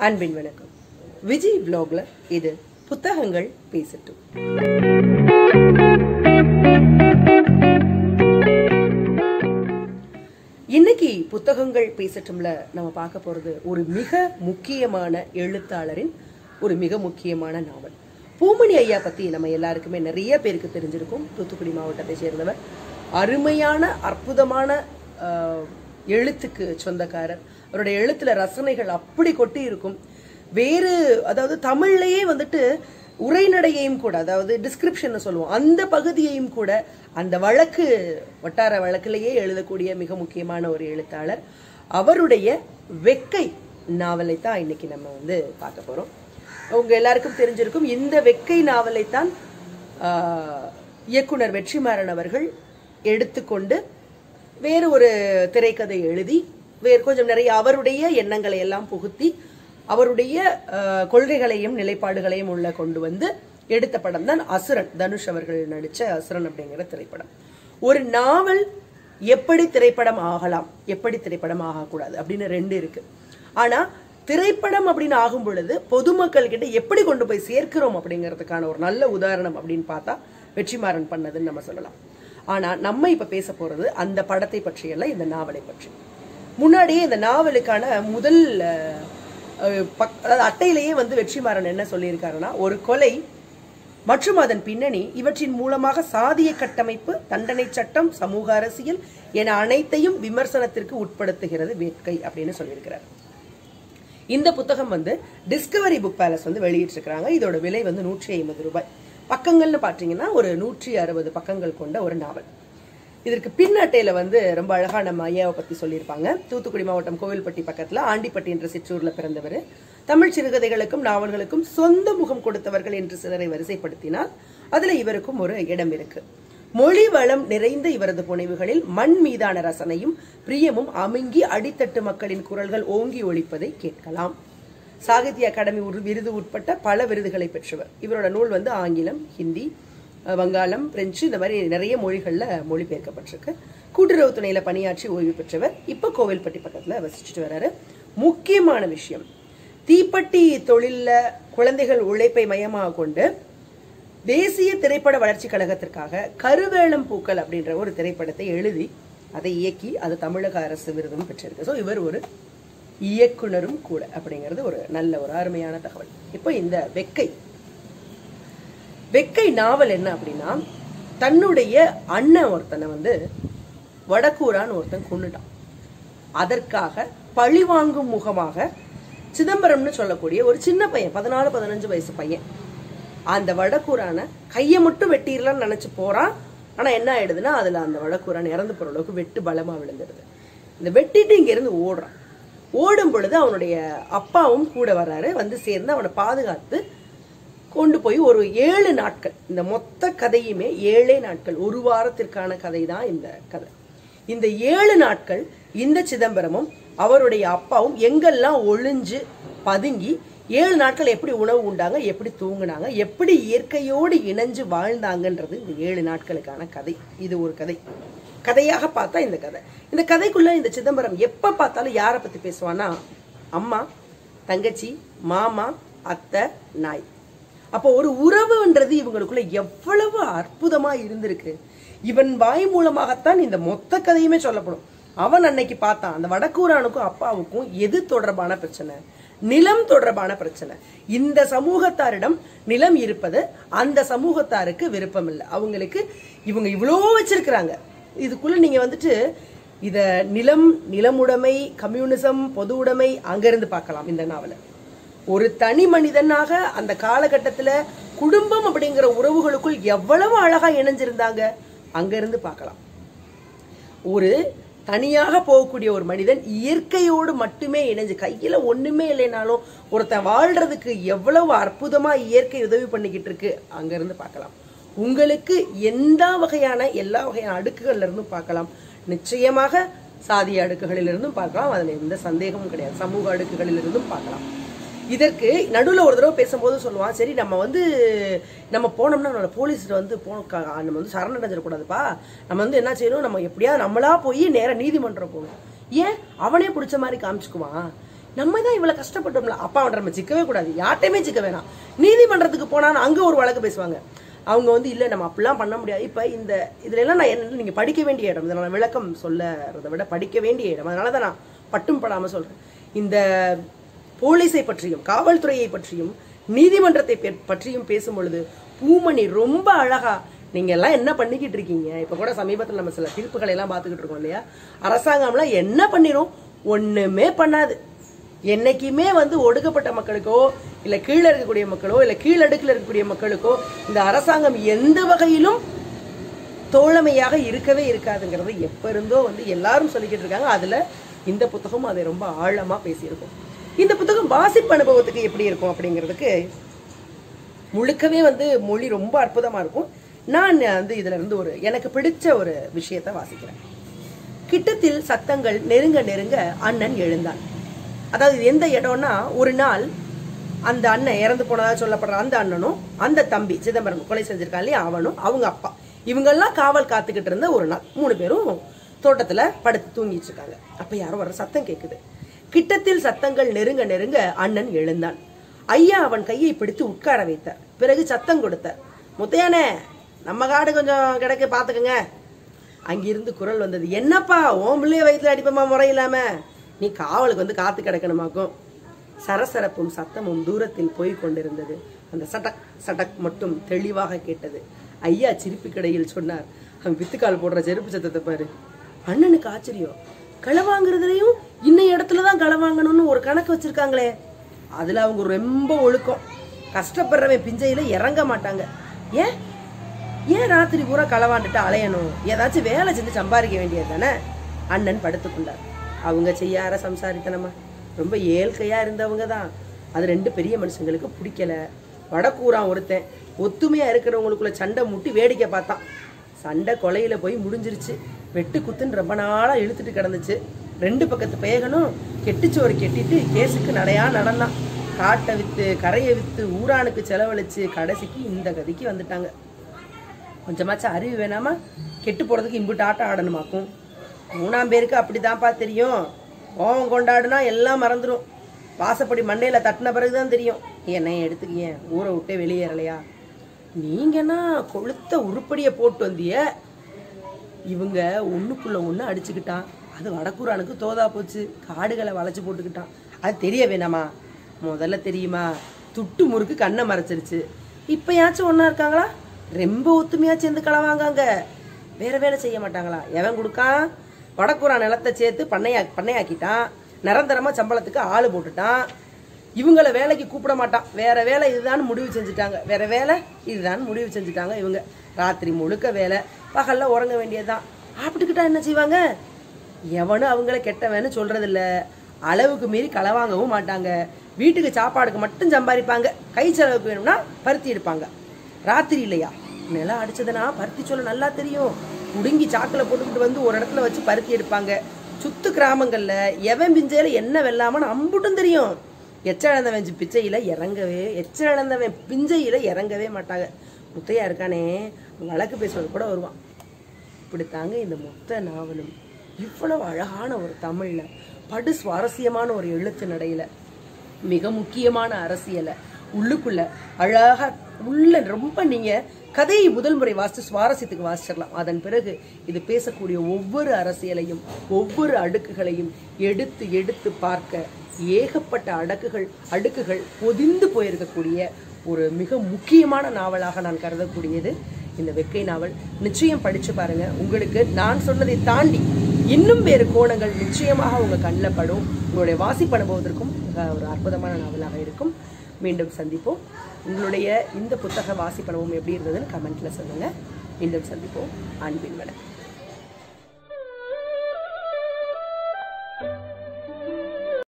அன்பின் வணக்கம் விஜய் vlogல இது புத்தகங்கள் பேசட்டும் இன்னைக்கு புத்தகங்கள் பேசட்டும்ல நம்ம பார்க்க போறது ஒரு மிக முக்கியமான எழுத்தாளரின் ஒரு மிக முக்கியமான நாவல் பூமணி ஐயா பத்தி நம்ம எல்லாருக்குமே நிறைய பேருக்கு தெரிஞ்சிருக்கும் தூத்துக்குடி மாவட்டத்தை சேர்ந்தவர் அருமையான அற்புதமான ஆஹ், எழுத்துக்கு சொந்தக்காரர் அவருடைய எழுத்துல ரசனைகள் அப்படி கொட்டி இருக்கும் வேறு அதாவது தமிழ்லயே வந்துட்டு உரைநடையையும் கூட அதாவது டிஸ்கிரிப்ஷன் சொல்லுவோம் அந்த பகுதியையும் கூட அந்த வழக்கு வட்டார வழக்கிலேயே எழுதக்கூடிய மிக முக்கியமான ஒரு எழுத்தாளர் அவருடைய வெக்கை நாவலை தான் இன்னைக்கு நம்ம வந்து பார்க்க போறோம் உங்க எல்லாருக்கும் தெரிஞ்சிருக்கும் இந்த வெக்கை நாவலை தான் ஆஹ், இயக்குனர் வெற்றிமாறன் அவர்கள் எடுத்துக்கொண்டு வேறு ஒரு திரைக்கதை எழுதி வேறு கொஞ்சம் நிறைய அவருடைய எண்ணங்களை எல்லாம் புகுத்தி அவருடைய அஹ், கொள்கைகளையும் நிலைப்பாடுகளையும் உள்ள கொண்டு வந்து எடுத்த படம் தான் அசுரன் தனுஷ் அவர்கள் நடிச்ச அசுரன் அப்படிங்கிற திரைப்படம் ஒரு நாவல் எப்படி திரைப்படம் ஆகலாம் எப்படி திரைப்படம் ஆகக்கூடாது அப்படின்னு ரெண்டு இருக்கு ஆனா திரைப்படம் அப்படின்னு ஆகும் பொழுது பொதுமக்கள் கிட்ட எப்படி கொண்டு போய் சேர்க்கிறோம் அப்படிங்கிறதுக்கான ஒரு நல்ல உதாரணம் அப்படின்னு பார்த்தா வெற்றிமாறன் பண்ணதுன்னு நம்ம சொல்லலாம் ஆனா நம்ம இப்ப பேச போறது அந்த படத்தை பற்றியல்ல இந்த நாவலை பற்றி முன்னாடியே இந்த நாவலுக்கான முதல் அஹ், அஹ், பக்- அதாவது அட்டையிலேயே வந்து வெற்றிமாறன் என்ன சொல்லியிருக்காருன்னா ஒரு கொலை மற்றும் அதன் பின்னணி இவற்றின் மூலமாக சாதிய கட்டமைப்பு தண்டனை சட்டம் சமூக அரசியல் என அனைத்தையும் விமர்சனத்திற்கு உட்படுத்துகிறது வேட்கை அப்படின்னு சொல்லியிருக்கிறார் இந்த புத்தகம் வந்து டிஸ்கவரி புக் பேலஸ் வந்து வெளியிட்டிருக்கிறாங்க இதோட விலை வந்து நூற்றி ஐம்பது ரூபாய் பக்கங்கள்னு பார்த்தீங்கன்னா ஒரு நூற்றி அறுபது பக்கங்கள் கொண்ட ஒரு நாவல் இதற்கு பின் அட்டையில வந்து ரொம்ப அழகா நம்ம ஐயாவை பத்தி சொல்லியிருப்பாங்க தூத்துக்குடி மாவட்டம் கோவில்பட்டி பக்கத்துல ஆண்டிப்பட்டி என்ற சிற்றூர்ல பிறந்தவர் தமிழ் சிறுகதைகளுக்கும் நாவல்களுக்கும் சொந்த முகம் கொடுத்தவர்கள் என்று சிலரை வரிசைப்படுத்தினால் அதுல இவருக்கும் ஒரு இடம் இருக்கு மொழி வளம் நிறைந்த இவரது புனைவுகளில் மண் மீதான ரசனையும் பிரியமும் அமுங்கி அடித்தட்டு மக்களின் குரல்கள் ஓங்கி ஒலிப்பதை கேட்கலாம் சாகித்ய அகாடமி ஒரு விருது உட்பட்ட பல விருதுகளை பெற்றவர் இவரோட நூல் வந்து ஆங்கிலம் ஹிந்தி அஹ், வங்காளம் பிரெஞ்சு இந்த மாதிரி நிறைய மொழிகள்ல மொழிபெயர்க்கப்பட்டிருக்கு கூட்டுறவு துணையில பணியாற்றி ஓய்வு பெற்றவர் இப்ப கோவில்பட்டி பக்கத்துல வசிச்சுட்டு வர்றாரு முக்கியமான விஷயம் தீப்பெட்டி தொழில்ல குழந்தைகள் உழைப்பை மையமாக கொண்டு தேசிய திரைப்பட வளர்ச்சி கழகத்திற்காக கருவேலம் பூக்கள் அப்படின்ற ஒரு திரைப்படத்தை எழுதி அதை இயக்கி அது தமிழக அரசு விருதும் பெற்றிருக்கு ஸோ இவர் ஒரு இயக்குனரும் கூட அப்படிங்கிறது ஒரு நல்ல ஒரு அருமையான தகவல் இப்போ இந்த வெக்கை வெக்கை நாவல் என்ன அப்படின்னா தன்னுடைய அண்ணன் ஒருத்தனை வந்து வடக்கூரான்னு ஒருத்தன் கொண்டுட்டான் அதற்காக பழிவாங்கும் முகமாக சிதம்பரம்னு சொல்லக்கூடிய ஒரு சின்ன பையன் பதினாலு பதினஞ்சு வயசு பையன் அந்த வடக்கூரான கையை மட்டும் வெட்டிடலாம்னு நினைச்சு போறான் ஆனா என்ன ஆயிடுதுன்னா அதுல அந்த வடக்கூரான் இறந்து போற அளவுக்கு வெட்டு பலமா விழுந்துடுது இந்த வெட்டிட்டு இங்க இருந்து ஓடுறான் ஓடும் பொழுது அவனுடைய அப்பாவும் கூட வர்றாரு வந்து சேர்ந்து அவனை பாதுகாத்து கொண்டு போய் ஒரு ஏழு நாட்கள் இந்த மொத்த கதையுமே ஏழே நாட்கள் ஒரு வாரத்திற்கான கதை தான் இந்த கதை இந்த ஏழு நாட்கள் இந்த சிதம்பரமும் அவருடைய அப்பாவும் எங்கெல்லாம் ஒளிஞ்சு பதுங்கி ஏழு நாட்கள் எப்படி உணவு உண்டாங்க எப்படி தூங்குனாங்க எப்படி இயற்கையோடு இணைஞ்சு வாழ்ந்தாங்கன்றது இந்த ஏழு நாட்களுக்கான கதை இது ஒரு கதை கதையாக பார்த்தா இந்த கதை இந்த கதைக்குள்ள இந்த சிதம்பரம் எப்ப பார்த்தாலும் யாரை பத்தி பேசுவான்னா அம்மா தங்கச்சி மாமா அத்தை நாய் அப்போ ஒரு உறவுன்றது இவங்களுக்குள்ள எவ்வளவு அற்புதமா இருந்திருக்கு இவன் வாய் மூலமாகத்தான் இந்த மொத்த கதையுமே சொல்லப்படும் அவன் அன்னைக்கு பார்த்தான் அந்த வடக்கூரானுக்கும் அப்பாவுக்கும் எது தொடர்பான பிரச்சனை நிலம் தொடர்பான பிரச்சனை இந்த சமூகத்தாரிடம் நிலம் இருப்பது அந்த சமூகத்தாருக்கு விருப்பம் இல்லை அவங்களுக்கு இவங்க இவ்வளோ வச்சிருக்கிறாங்க இதுக்குள்ள நீங்க வந்துட்டு இத நிலம் நிலமுடைமை கம்யூனிசம் பொது உடைமை அங்கிருந்து பார்க்கலாம் இந்த நாவலை ஒரு தனி மனிதனாக அந்த காலகட்டத்துல குடும்பம் அப்படிங்கிற உறவுகளுக்குள் எவ்வளவு அழகா இணைஞ்சிருந்தாங்க அங்க இருந்து பார்க்கலாம் ஒரு தனியாக போகக்கூடிய ஒரு மனிதன் இயற்கையோடு மட்டுமே இணைஞ்சு கையில ஒண்ணுமே இல்லைனாலும் ஒருத்தன் வாழ்றதுக்கு எவ்வளவு அற்புதமா இயற்கை உதவி பண்ணிக்கிட்டு இருக்கு அங்க இருந்து பார்க்கலாம் உங்களுக்கு எந்த வகையான எல்லா வகையான அடுக்குகள்ல இருந்தும் பார்க்கலாம் நிச்சயமாக சாதிய அடுக்குகளில் இருந்தும் பார்க்கலாம் அதுல எந்த சந்தேகமும் கிடையாது சமூக அடுக்குகளில் இருந்தும் பார்க்கலாம் இதற்கு நடுவில் ஒரு தடவை பேசும்போது சொல்லுவான் சரி நம்ம வந்து நம்ம போனோம்னா நம்ம போலீஸ்ல வந்து போ க- நம்ம வந்து சரணடைஞ்சிடக்கூடாதுப்பா நம்ம வந்து என்ன செய்யணும் நம்ம எப்படியாவது நம்மளா போய் நேரா நீதிமன்றம் போகணும் ஏன் அவனே பிடிச்ச மாதிரி காமிச்சுக்குவான் நம்ம தான் இவ்வளவு கஷ்டப்பட்டோம்ல அப்பா அவன் நம்ம சிக்கவே கூடாது யார்ட்டையுமே சிக்க வேணாம் நீதிமன்றத்துக்கு போனா அங்க ஒரு வழக்கு பேசுவாங்க அவங்க வந்து இல்ல நம்ம அப்படிலாம் பண்ண முடியாது இப்ப இந்த இதுல எல்லாம் நான் என்ன நீங்க படிக்க வேண்டிய இடம் இதை நான் விளக்கம் சொல்லறதை விட படிக்க வேண்டிய இடம் அதனால தான் நான் பட்டும் படாம சொல்றேன் இந்த போலீஸை பற்றியும் காவல்துறையை பற்றியும் நீதிமன்றத்தை பெ- பற்றியும் பேசும் பொழுது பூமணி ரொம்ப அழகா நீங்க எல்லாம் என்ன பண்ணிக்கிட்டு இருக்கீங்க இப்ப கூட சமீபத்துல நம்ம சில தீர்ப்புகளை எல்லாம் பார்த்துக்கிட்டு இருக்கோம் இல்லையா அரசாங்கம்லாம் என்ன பண்ணிரும் ஒண்ணுமே பண்ணாது என்னைக்குமே வந்து ஒடுக்கப்பட்ட மக்களுக்கோ இல்ல கீழே இருக்கக்கூடிய மக்களோ இல்ல கீழடுக்குல இருக்கக்கூடிய மக்களுக்கோ இந்த அரசாங்கம் எந்த வகையிலும் தோழமையாக இருக்கவே இருக்காதுங்கிறது எப்ப இருந்தோ வந்து எல்லாரும் சொல்லிக்கிட்டு இருக்காங்க அதுல இந்த புத்தகம் அதை ரொம்ப ஆழமா பேசியிருக்கும் இந்த புத்தகம் வாசிப்பு அனுபவத்துக்கு எப்படி இருக்கும் அப்படிங்கிறதுக்கு முழுக்கவே வந்து மொழி ரொம்ப அற்புதமா இருக்கும் நான் வந்து இதுல இருந்து ஒரு எனக்கு பிடிச்ச ஒரு விஷயத்தை வாசிக்கிறேன் கிட்டத்தில் சத்தங்கள் நெருங்க நெருங்க அண்ணன் எழுந்தான் அதாவது இது எந்த இடம்னா ஒரு நாள் அந்த அண்ணன் இறந்து போனதா சொல்லப்படுற அந்த அண்ணனும் அந்த தம்பி சிதம்பரம் கொலை செஞ்சிருக்கான் இல்லையா அவனும் அவங்க அப்பா இவங்கெல்லாம் காவல் காத்துக்கிட்டு இருந்த ஒரு நாள் மூணு பேரும் தோட்டத்துல படுத்து தூங்கிட்டு இருக்காங்க அப்ப யாரோ வர சத்தம் கேக்குது கிட்டத்தில் சத்தங்கள் நெருங்க நெருங்க அண்ணன் எழுந்தான் ஐயா அவன் கையை பிடித்து உட்கார வைத்தார் பிறகு சத்தம் கொடுத்தார் முத்தையானே நம்ம காடு கொஞ்சம் கிடக்கு பாத்துக்கங்க அங்கிருந்து குரல் வந்தது என்னப்பா ஓம் பிள்ளைய வயிற்றுல அடிப்பமா முறை இல்லாம நீ காவலுக்கு வந்து காத்து கிடக்கணுமாக்கும் சரசரப்பும் சத்தமும் தூரத்தில் போய் கொண்டிருந்தது அந்த சட்டக் சட்டக் மட்டும் தெளிவாக கேட்டது ஐயா சிரிப்பு கடையில் சொன்னார் அவன் வித்துக்கால் போடுற செருப்பு சத்தத்தை பாரு அண்ணனுக்கு ஆச்சரியம் களை வாங்குறதுலயும் இன்ன இடத்துல தான் களை வாங்கணும்னு ஒரு கணக்கு வச்சிருக்காங்களே அதுல அவங்க ரொம்ப ஒழுக்கம் கஷ்டப்படுறவன் பிஞ்சையில இறங்க மாட்டாங்க ஏன் ஏன் ராத்திரி பூரா களவாண்டுட்டு அலையணும் ஏதாச்சும் வேலை செஞ்சு சம்பாதிக்க வேண்டியது தானே அண்ணன் படுத்துக்கொண்டார் அவங்க செய்யார சம்சாரித்தனமா ரொம்ப ஏழ்கையா இருந்தவங்க தான் அது ரெண்டு பெரிய மனுஷங்களுக்கு பிடிக்கல வடக்கூறான் ஒருத்தன் ஒத்துமையா இருக்கிறவங்களுக்குள்ள சண்டை முட்டி வேடிக்கை பார்த்தான் சண்டை கொலையில போய் முடிஞ்சிருச்சு வெட்டு குத்துன்னு ரொம்ப நாளா இழுத்துட்டு கிடந்துச்சு ரெண்டு பக்கத்து பயகளும் கெட்டுச்சோறு கெட்டிட்டு கேஸுக்கு நடையா நடந்தான் காட்டை வித்து கரையை வித்து ஊரானுக்கு செலவழிச்சு கடைசிக்கு இந்த கதிக்கு வந்துட்டாங்க கொஞ்சமாச்சும் அறிவு வேணாமா கெட்டு போறதுக்கு இம்புட்டு ஆட்டம் ஆடணுமாக்கும் மூணாம் பேருக்கு அப்படிதான்ப்பா தெரியும் கோவம் கொண்டாடுனா எல்லாம் மறந்துடும் வாசப்படி மண்டையில தட்டின பிறகுதான் தெரியும் என்ன எடுத்துக்கிய ஊரை விட்டே வெளியேறலையா நீங்கன்னா கொளுத்த உருப்படியை போட்டு வந்திய இவங்க ஒண்ணுக்குள்ள ஒண்ணு அடிச்சுக்கிட்டான் அது வடக்கூரானுக்கு தோதா போச்சு காடுகளை வளைச்சு போட்டுக்கிட்டான் அது தெரிய வேணாமா முதல்ல தெரியுமா துட்டு முறுக்கு கண்ணை மறைச்சிருச்சு இப்பயாச்சும் ஒண்ணா இருக்காங்களா ரொம்ப ஒத்துமையா சேர்ந்து களவாங்காங்க வேற வேலை செய்ய மாட்டாங்களா எவன் கொடுக்கான் வடக்கூரா நிலத்தை சேர்த்து பண்ணையா பண்ணையாக்கிட்டான் நிரந்தரமா சம்பளத்துக்கு ஆளு போட்டுட்டான் இவங்கள வேலைக்கு கூப்பிட மாட்டான் வேற வேலை இதுதான் முடிவு செஞ்சுட்டாங்க வேற வேலை இதுதான் முடிவு செஞ்சுட்டாங்க இவங்க ராத்திரி முழுக்க வேலை பகல்ல உறங்க வேண்டியதுதான் சாப்பிட்டுக்கிட்டா என்ன செய்வாங்க எவனும் அவங்கள கெட்டவன்னு சொல்றதில்ல அளவுக்கு மீறி களவாங்கவும் மாட்டாங்க வீட்டுக்கு சாப்பாடுக்கு மட்டும் சம்பாதிப்பாங்க கை செலவுக்கு வேணும்னா பருத்தி எடுப்பாங்க ராத்திரி இல்லையா நிலம் அடிச்சதுன்னா பருத்தி சொல்ல நல்லா தெரியும் குடுங்கி சாக்கில் போட்டுக்கிட்டு வந்து ஒரு இடத்துல வச்சு பருத்தி எடுப்பாங்க சுத்து கிராமங்கள்ல எவன் பிஞ்சையில என்ன வெல்லாமன்னு அம்புட்டும் தெரியும் எச்ச இழந்தவன் சி- பிச்சையில இறங்கவே எச்ச இழந்தவன் பிஞ்சையில இறங்கவே மாட்டாங்க முத்தையா இருக்கானே வழக்கு பேசுவது கூட வருவான் இப்படித்தாங்க இந்த மொத்த நாவலும் இவ்வளவு அழகான ஒரு தமிழ்ல படு சுவாரஸ்யமான ஒரு எழுத்து நடையில மிக முக்கியமான அரசியலை உள்ளுக்குள்ள அழகா உள்ள ரொம்ப நீங்க கதையை முதல் முறை வாசித்து சுவாரஸ்யத்துக்கு வாசிச்சிடலாம் அதன் பிறகு இது பேசக்கூடிய ஒவ்வொரு அரசியலையும் ஒவ்வொரு அடுக்குகளையும் எடுத்து எடுத்து பார்க்க ஏகப்பட்ட அடுக்குகள் அடுக்குகள் பொதிந்து போயிருக்கக்கூடிய ஒரு மிக முக்கியமான நாவலாக நான் கருதக்கூடியது இந்த வெக்கை நாவல் நிச்சயம் படிச்சு பாருங்க உங்களுக்கு நான் சொன்னதை தாண்டி இன்னும் வேறு கோணங்கள் நிச்சயமாக உங்க கண்ணில் படும் உங்களுடைய வாசிப்பு அனுபவத்திற்கும் மிக ஒரு அற்புதமான நாவலாக இருக்கும் மீண்டும் சந்திப்போம் உங்களுடைய இந்த புத்தக வாசிப்பு அனுபவம் எப்படி இருந்ததுன்னு கமெண்ட்ல சொல்லுங்க மீண்டும் சந்திப்போம் அன்பின் வணக்கம்